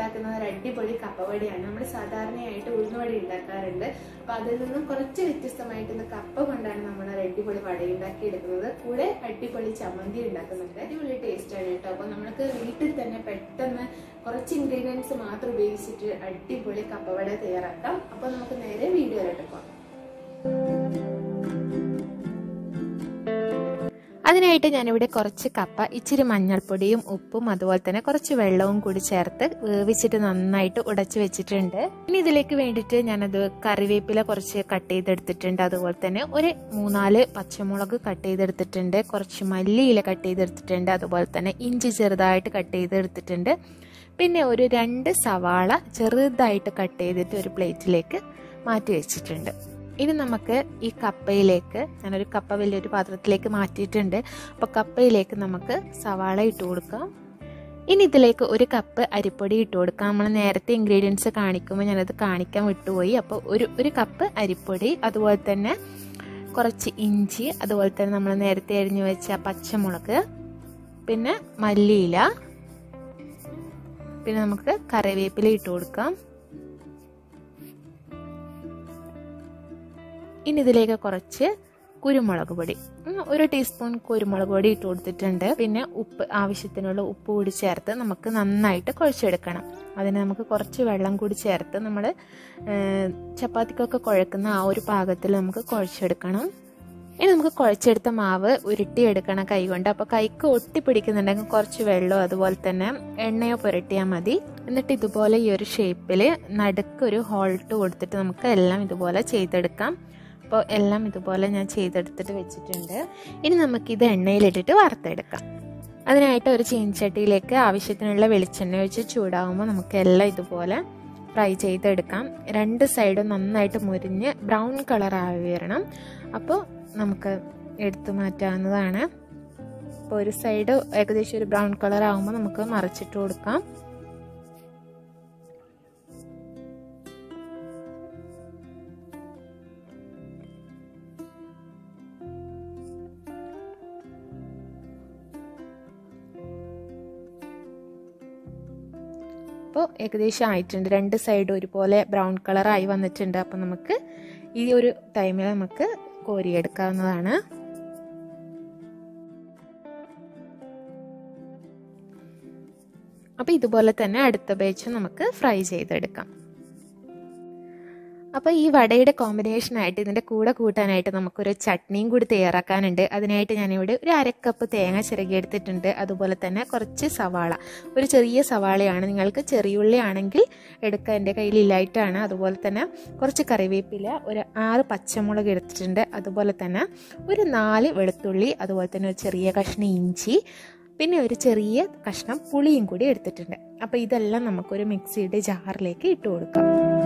ഉണ്ടാക്കുന്നത് ഒരു അടിപൊളി കപ്പവടിയാണ് നമ്മൾ സാധാരണയായിട്ട് ഉഴുന്നുവടി ഉണ്ടാക്കാറുണ്ട് അപ്പൊ അതിൽ നിന്നും കുറച്ച് വ്യത്യസ്തമായിട്ട് ഇന്ന് കപ്പ കൊണ്ടാണ് നമ്മൾ ഒരു അടിപൊളി വട ഉണ്ടാക്കി എടുക്കുന്നത് കൂടെ അടിപൊളി ചമ്മന്തി ഉണ്ടാക്കുന്നുണ്ട് അടിപൊളി ടേസ്റ്റ് ആണ് കേട്ടോ അപ്പൊ നമുക്ക് വീട്ടിൽ തന്നെ പെട്ടെന്ന് കുറച്ച് ഇൻഗ്രീഡിയൻസ് മാത്രം ഉപയോഗിച്ചിട്ട് അടിപൊളി കപ്പവട തയ്യാറാക്കാം അപ്പൊ നമുക്ക് നേരെ വീഡിയോയിലോട്ട് പോകാം അതിനായിട്ട് ഞാനിവിടെ കുറച്ച് കപ്പ ഇച്ചിരി മഞ്ഞൾപ്പൊടിയും ഉപ്പും അതുപോലെ തന്നെ കുറച്ച് വെള്ളവും കൂടി ചേർത്ത് വേവിച്ചിട്ട് നന്നായിട്ട് ഉടച്ചു വെച്ചിട്ടുണ്ട് ഇനി ഇതിലേക്ക് വേണ്ടിയിട്ട് ഞാനത് കറിവേപ്പില കുറച്ച് കട്ട് ചെയ്തെടുത്തിട്ടുണ്ട് അതുപോലെ തന്നെ ഒരു മൂന്നാല് പച്ചമുളക് കട്ട് ചെയ്തെടുത്തിട്ടുണ്ട് കുറച്ച് മല്ലിയില കട്ട് ചെയ്തെടുത്തിട്ടുണ്ട് അതുപോലെ തന്നെ ഇഞ്ചി ചെറുതായിട്ട് കട്ട് ചെയ്തെടുത്തിട്ടുണ്ട് പിന്നെ ഒരു രണ്ട് സവാള ചെറുതായിട്ട് കട്ട് ചെയ്തിട്ട് ഒരു പ്ലേറ്റിലേക്ക് മാറ്റി വെച്ചിട്ടുണ്ട് ഇനി നമുക്ക് ഈ കപ്പയിലേക്ക് ഞാനൊരു കപ്പ വലിയൊരു പാത്രത്തിലേക്ക് മാറ്റിയിട്ടുണ്ട് അപ്പോൾ കപ്പയിലേക്ക് നമുക്ക് സവാള ഇട്ട് കൊടുക്കാം ഇനി ഇതിലേക്ക് ഒരു കപ്പ് അരിപ്പൊടി ഇട്ട് കൊടുക്കാം നമ്മൾ നേരത്തെ ഇൻഗ്രീഡിയൻസ് കാണിക്കുമ്പോൾ ഞാനത് കാണിക്കാൻ വിട്ടുപോയി അപ്പോൾ ഒരു ഒരു കപ്പ് അരിപ്പൊടി അതുപോലെ തന്നെ കുറച്ച് ഇഞ്ചി അതുപോലെ തന്നെ നമ്മൾ നേരത്തെ അരിഞ്ഞു വെച്ച പച്ചമുളക് പിന്നെ മല്ലിയില പിന്നെ നമുക്ക് കറിവേപ്പില ഇട്ട് കൊടുക്കാം ഇനി ഇതിലേക്ക് കുറച്ച് കുരുമുളക് പൊടി ഒരു ടീസ്പൂൺ കുരുമുളക് പൊടി ഇട്ട് കൊടുത്തിട്ടുണ്ട് പിന്നെ ഉപ്പ് ആവശ്യത്തിനുള്ള ഉപ്പ് കൂടി ചേർത്ത് നമുക്ക് നന്നായിട്ട് കുഴച്ചെടുക്കണം അതിന് നമുക്ക് കുറച്ച് വെള്ളം കൂടി ചേർത്ത് നമ്മൾ ചപ്പാത്തിക്കൊക്കെ കുഴക്കുന്ന ആ ഒരു പാകത്തിൽ നമുക്ക് കുഴച്ചെടുക്കണം ഇനി നമുക്ക് കുഴച്ചെടുത്ത മാവ് ഉരുട്ടിയെടുക്കണം കൈ കൊണ്ട് അപ്പോൾ കൈക്ക് ഒട്ടിപ്പിടിക്കുന്നുണ്ടെങ്കിൽ കുറച്ച് വെള്ളമോ അതുപോലെ തന്നെ എണ്ണയോ പുരട്ടിയാൽ മതി എന്നിട്ട് ഇതുപോലെ ഈ ഒരു ഷേപ്പിൽ നടുക്കൊരു ഹോൾട്ട് കൊടുത്തിട്ട് നമുക്ക് എല്ലാം ഇതുപോലെ ചെയ്തെടുക്കാം അപ്പോൾ എല്ലാം ഇതുപോലെ ഞാൻ ചെയ്തെടുത്തിട്ട് വെച്ചിട്ടുണ്ട് ഇനി നമുക്കിത് എണ്ണയിലിട്ടിട്ട് വറുത്തെടുക്കാം അതിനായിട്ട് ഒരു ചീൻചട്ടിയിലേക്ക് ആവശ്യത്തിനുള്ള വെളിച്ചെണ്ണ ഒഴിച്ച് ചൂടാകുമ്പോൾ നമുക്ക് എല്ലാം ഇതുപോലെ ഫ്രൈ ചെയ്തെടുക്കാം രണ്ട് സൈഡും നന്നായിട്ട് മുരിഞ്ഞ് ബ്രൗൺ കളർ ആയി വരണം അപ്പോൾ നമുക്ക് എടുത്തു മാറ്റാവുന്നതാണ് അപ്പോൾ ഒരു സൈഡ് ഏകദേശം ഒരു ബ്രൗൺ കളർ ആകുമ്പോൾ നമുക്ക് മറിച്ചിട്ട് കൊടുക്കാം അപ്പോൾ ഏകദേശം ആയിട്ടുണ്ട് രണ്ട് സൈഡ് ഒരുപോലെ ബ്രൗൺ കളർ ആയി വന്നിട്ടുണ്ട് അപ്പോൾ നമുക്ക് ഈ ഒരു ടൈമിൽ നമുക്ക് കോരിയെടുക്കാവുന്നതാണ് അപ്പോൾ ഇതുപോലെ തന്നെ അടുത്ത ബാച്ച് നമുക്ക് ഫ്രൈ ചെയ്തെടുക്കാം അപ്പോൾ ഈ വടയുടെ കോമ്പിനേഷൻ ആയിട്ട് ഇതിൻ്റെ കൂടെ കൂട്ടാനായിട്ട് നമുക്കൊരു ചട്നിയും കൂടി തയ്യാറാക്കാനുണ്ട് അതിനായിട്ട് ഞാനിവിടെ ഒരു അരക്കപ്പ് തേങ്ങ ചിരകിയെടുത്തിട്ടുണ്ട് അതുപോലെ തന്നെ കുറച്ച് സവാള ഒരു ചെറിയ സവാളയാണ് നിങ്ങൾക്ക് ചെറിയുള്ളി ആണെങ്കിൽ എടുക്കുക എൻ്റെ കയ്യിൽ ഇല്ലായിട്ടാണ് അതുപോലെ തന്നെ കുറച്ച് കറിവേപ്പില ഒരു ആറ് പച്ചമുളക് എടുത്തിട്ടുണ്ട് അതുപോലെ തന്നെ ഒരു നാല് വെളുത്തുള്ളി അതുപോലെ തന്നെ ഒരു ചെറിയ കഷ്ണം ഇഞ്ചി പിന്നെ ഒരു ചെറിയ കഷ്ണം പുളിയും കൂടി എടുത്തിട്ടുണ്ട് അപ്പോൾ ഇതെല്ലാം നമുക്കൊരു മിക്സിയുടെ ജാറിലേക്ക് ഇട്ട് കൊടുക്കാം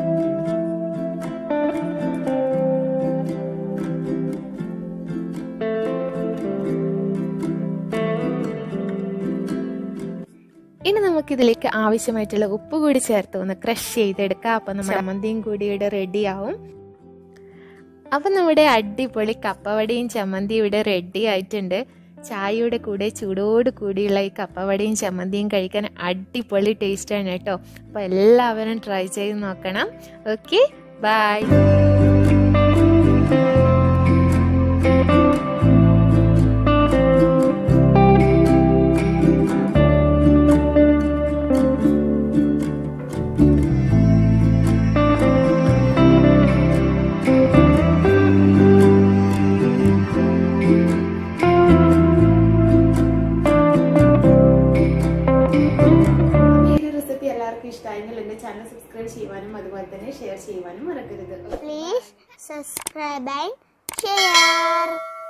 ഇനി നമുക്കിതിലേക്ക് ആവശ്യമായിട്ടുള്ള ഉപ്പ് കൂടി ചേർത്ത് ഒന്ന് ക്രഷ് ചെയ്തെടുക്കാം അപ്പം നമ്മുടെ ചമ്മന്തിയും കൂടി ഇവിടെ റെഡി ആവും അപ്പം നമ്മുടെ അടിപൊളി കപ്പവടയും ചമ്മന്തിയും ഇവിടെ റെഡി ആയിട്ടുണ്ട് ചായയുടെ കൂടെ ചൂടോട് കൂടിയുള്ള ഈ കപ്പവടയും ചമ്മന്തിയും കഴിക്കാൻ അടിപൊളി ടേസ്റ്റാണ് കേട്ടോ അപ്പോൾ എല്ലാവരും ട്രൈ ചെയ്ത് നോക്കണം ഓക്കെ ബൈ ഇഷ്ടമായെങ്കിൽ എൻ്റെ ചാനൽ സബ്സ്ക്രൈബ് ചെയ്യുവാനും അതുപോലെ തന്നെ ഷെയർ ചെയ്യുവാനും മറക്കരുത് Please subscribe and share.